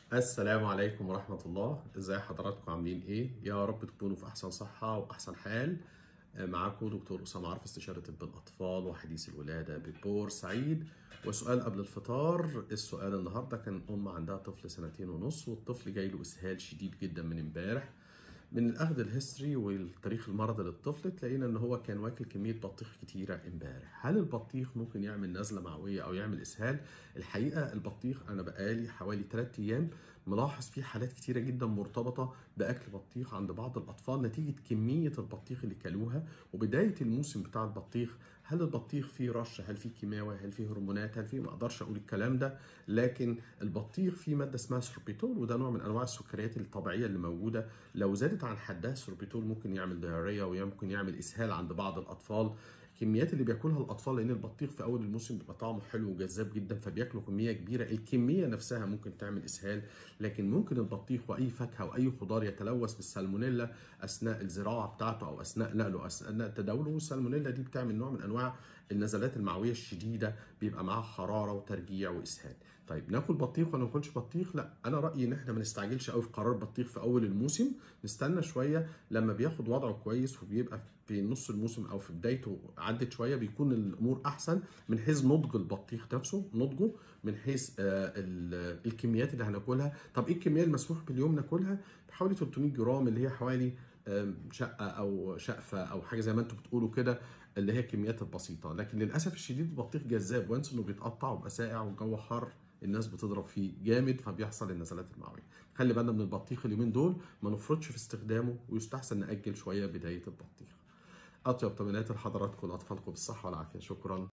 السلام عليكم ورحمة الله ازاي حضراتكم عاملين ايه يا رب تكونوا في احسن صحة واحسن حال معاكم دكتور أسامة عرف استشارة طب الأطفال وحديث الولادة ببور سعيد وسؤال قبل الفطار السؤال النهاردة كان أم عندها طفل سنتين ونص والطفل جاي له إسهال شديد جدا من امبارح من الأخذ الهيستوري والتاريخ المرضي للطفل تلاقينا إن هو كان واكل كمية بطيخ كتيرة امبارح هل البطيخ ممكن يعمل نزلة معوية أو يعمل إسهال الحقيقة البطيخ أنا بقالي حوالي 3 أيام ملاحظ فيه حالات كتيرة جدا مرتبطة بأكل بطيخ عند بعض الأطفال نتيجة كمية البطيخ اللي كلوها وبداية الموسم بتاع البطيخ هل البطيخ فيه رش هل فيه كيماوي هل فيه هرمونات هل فيه ما اقدرش اقول الكلام ده لكن البطيخ فيه ماده اسمها سوربيتول وده نوع من انواع السكريات الطبيعيه اللي موجوده لو زادت عن حدها السوربيتول ممكن يعمل دياريه وممكن يعمل اسهال عند بعض الاطفال الكميات اللي بياكلها الاطفال لان البطيخ في اول الموسم بيبقى طعمه حلو وجذاب جدا فبياكلوا كميه كبيره الكميه نفسها ممكن تعمل اسهال لكن ممكن البطيخ واي فاكهه واي خضار يتلوث بالسالمونيلا اثناء الزراعه بتاعته او اثناء نقله اثناء تداوله والسالمونيلا دي بتعمل نوع من انواع النزلات المعويه الشديده بيبقى معاها حراره وترجيع واسهال طيب ناكل بطيخ ولا ما ناكلش بطيخ لا انا رايي ان احنا ما نستعجلش قوي في قرار بطيخ في اول الموسم نستنى شويه لما بياخد وضعه كويس وبيبقى في نص الموسم او في بدايته عدت شويه بيكون الامور احسن من حيث نضج البطيخ نفسه نضجه من حيث آه الكميات اللي هناكلها طب ايه الكميه المسموح باليوم ناكلها بحوالي 300 جرام اللي هي حوالي شقه او شقفه او حاجه زي ما انتم بتقولوا كده اللي هي الكميات البسيطه لكن للاسف الشديد البطيخ جذاب وانس انه بيتقطع ويبقى ساقع والجو حر الناس بتضرب فيه جامد فبيحصل النزلات المعويه خلي بالنا من البطيخ اليومين دول ما نفرطش في استخدامه ويستحسن ناجل شويه بدايه البطيخ اطيب تمنيات لحضراتكم واطفالكم بالصحه والعافيه شكرا